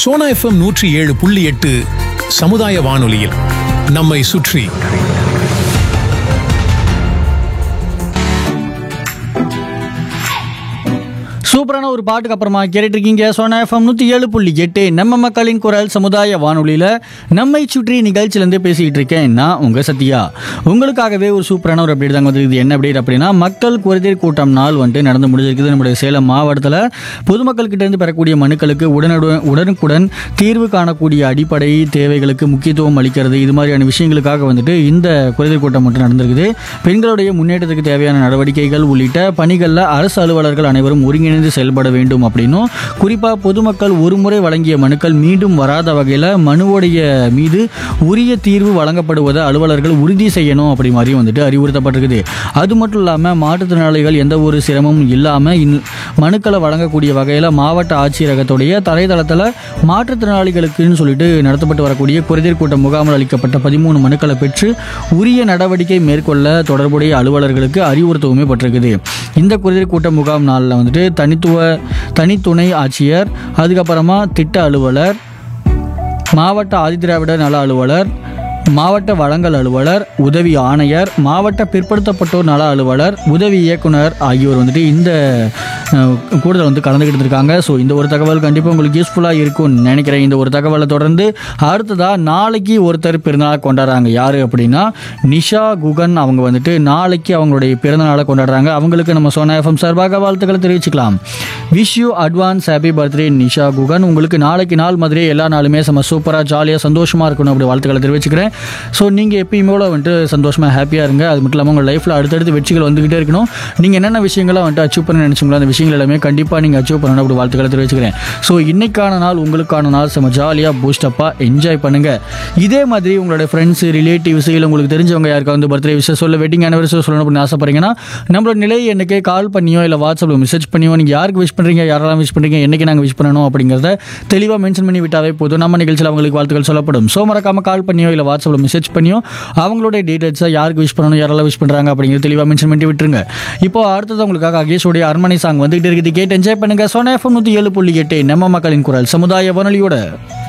Sona FM நூற்றி ஏழு புள்ளி எட்டு சமுதாய வானொலியில் நம்மை சுற்றி சூப்பரான ஒரு பாட்டுக்கு அப்புறமா கேட்டுட்டு இருக்கீங்க சோனா எஃப்எம் நூற்றி ஏழு புள்ளி எட்டு நம்ம மக்களின் குரல் சமுதாய வானொலியில் நம்மை சுற்றி நிகழ்ச்சியிலேருந்து பேசிக்கிட்டு இருக்கேன் நான் உங்கள் சத்யா உங்களுக்காகவே ஒரு சூப்பரான ஒரு அப்டேட் தாங்க வந்து என்ன அப்டேட் அப்படின்னா மக்கள் குறைதீர் கூட்டம் நாள் வந்துட்டு நடந்து முடிஞ்சிருக்குது நம்முடைய சேலம் மாவட்டத்தில் பொதுமக்கள் கிட்ட இருந்து பெறக்கூடிய மனுக்களுக்கு உடனுடன் உடனுக்குடன் தீர்வு காணக்கூடிய அடிப்படை தேவைகளுக்கு முக்கியத்துவம் அளிக்கிறது இது மாதிரியான விஷயங்களுக்காக வந்துட்டு இந்த குறைதீர் கூட்டம் மட்டும் நடந்திருக்குது பெண்களுடைய முன்னேற்றத்துக்கு தேவையான நடவடிக்கைகள் உள்ளிட்ட பணிகளில் அரசு அலுவலர்கள் அனைவரும் ஒருங்கிணைந்து செயல்பட வேண்டும் அப்படின்னும் குறிப்பாக பொதுமக்கள் ஒருமுறை வழங்கிய மனுக்கள் மீண்டும் வராத வகையில் மனுவுடைய மீது உரிய தீர்வு வழங்கப்படுவதை அலுவலர்கள் உறுதி செய்யணும் அப்படி மாதிரி வந்துட்டு அறிவுறுத்தப்பட்டிருக்குது அது மட்டும் இல்லாமல் மாற்றுத்திறனாளிகள் எந்த ஒரு சிரமமும் இல்லாமல் இன் மனுக்களை வழங்கக்கூடிய வகையில் மாவட்ட ஆட்சியரகத்துடைய தரைதளத்தில் மாற்றுத்திறனாளிகளுக்குன்னு சொல்லிட்டு நடத்தப்பட்டு வரக்கூடிய குறைதீர் கூட்ட முகாமில் அளிக்கப்பட்ட பதிமூணு மனுக்களை பெற்று உரிய நடவடிக்கை மேற்கொள்ள தொடர்புடைய அலுவலர்களுக்கு அறிவுறுத்தவுமே பட்டிருக்குது இந்த குறைதீர் கூட்ட முகாம் நாளில் வந்துட்டு தனித்துவ தனித்துணை ஆட்சியர் அதுக்கப்புறமா திட்ட அலுவலர் மாவட்ட ஆதிதிராவிட நல அலுவலர் மாவட்ட வழங்கல் அலுவலர் உதவி ஆணையர் மாவட்ட பிற்படுத்தப்பட்டோர் நல அலுவலர் உதவி இயக்குனர் ஆகியோர் வந்துட்டு இந்த அஹ், கூடுதல் வந்து கலந்துக்கிட்டு இருக்காங்க ஸோ இந்த ஒரு தகவல் கண்டிப்பாக உங்களுக்கு யூஸ்ஃபுல்லாக இருக்கும்னு நினைக்கிறேன் இந்த ஒரு தகவலை தொடர்ந்து அடுத்ததாக நாளைக்கு ஒருத்தர் பிறந்தநாள் கொண்டாடுறாங்க யார் அப்படின்னா நிஷா குகன் அவங்க வந்துட்டு நாளைக்கு அவங்களுடைய பிறந்தநாளை கொண்டாடுறாங்க அவங்களுக்கு நம்ம சோனா எஃப்எம் சார்பாக வாழ்த்துக்களை தெரிவிச்சுக்கலாம் wish you advance happy birthday Nisha Guhan உங்களுக்கு நாளைக்கு நாள் மாதிரி எல்லா நாளுமே செம்ம சூப்பராக ஜாலியாக சந்தோஷமாக இருக்கணும் அப்படி வாழ்த்துக்களை தெரிவிச்சுக்கிறேன் ஸோ நீங்கள் எப்பயுமே கூட வந்துட்டு சந்தோஷமாக ஹாப்பியாக இருங்க அது மட்டும் இல்லாமல் உங்கள் லைஃப்பில் அடுத்தடுத்து வெற்றிகள் வந்துகிட்டே இருக்கணும் நீங்கள் என்னென்ன விஷயங்களை வந்துட்டு அச்சீவ் பண்ண நினச்சிங்களோ அந்த விஷயங்கள் எல்லாமே கண்டிப்பாக நீங்கள் அச்சீவ் பண்ணணும் அப்படி வாழ்த்துக்களை தெரிவிச்சுக்கிறேன் ஸோ இன்னைக்கான நாள் உங்களுக்கான நாள் செம்ம ஜாலியாக பூஸ்டப்பாக என்ஜாய் பண்ணுங்கள் இதே மாதிரி உங்களோட ஃப்ரெண்ட்ஸ் ரிலேட்டிவ்ஸ் இல்லை உங்களுக்கு தெரிஞ்சவங்க யாருக்கா வந்து பர்த்டே விஷயம் சொல்ல வெட்டிங் ஆனிவர்சரி சொல்லணும் அப்படின்னு ஆசைப்படுறீங்கன்னா நம்மளோட நிலை எனக்கு கால் பண்ணியோ இல்லை வாட்ஸ்அப்பில் மெசேஜ் பண்ணியோ நீங்கள் யாருக்கு விஷ் பண்ணுறீங்க யாரெல்லாம் விஷ் பண்ணுறீங்க என்னைக்கு நாங்கள் விஷ் பண்ணணும் அப்படிங்கிறத தெளிவாக மென்ஷன் பண்ணி விட்டாவே போதும் நம்ம நிகழ்ச்சியில் அவங்களுக்கு வாழ்த்துக்கள் சொல்லப்படும் ஸோ மறக்காம கால் பண்ணியோ இல்லை வாட்ஸ்அப்பில் மெசேஜ் பண்ணியோ அவங்களோட டீட்டெயில்ஸை யாருக்கு விஷ் பண்ணணும் யாரெல்லாம் விஷ் பண்ணுறாங்க அப்படிங்கிறது தெளிவாக மென்ஷன் பண்ணி விட்டுருங்க இப்போ அடுத்தது உங்களுக்காக அகேஷோடைய அரண்மனை சாங் வந்துகிட்டு இருக்குது கேட்டு என்ஜாய் பண்ணுங்க சோனா எஃப்எம் நூற்றி ஏழு புள்ளி எட்டு நம்ம மக்களின் குரல் சமுதாய வானொலியோட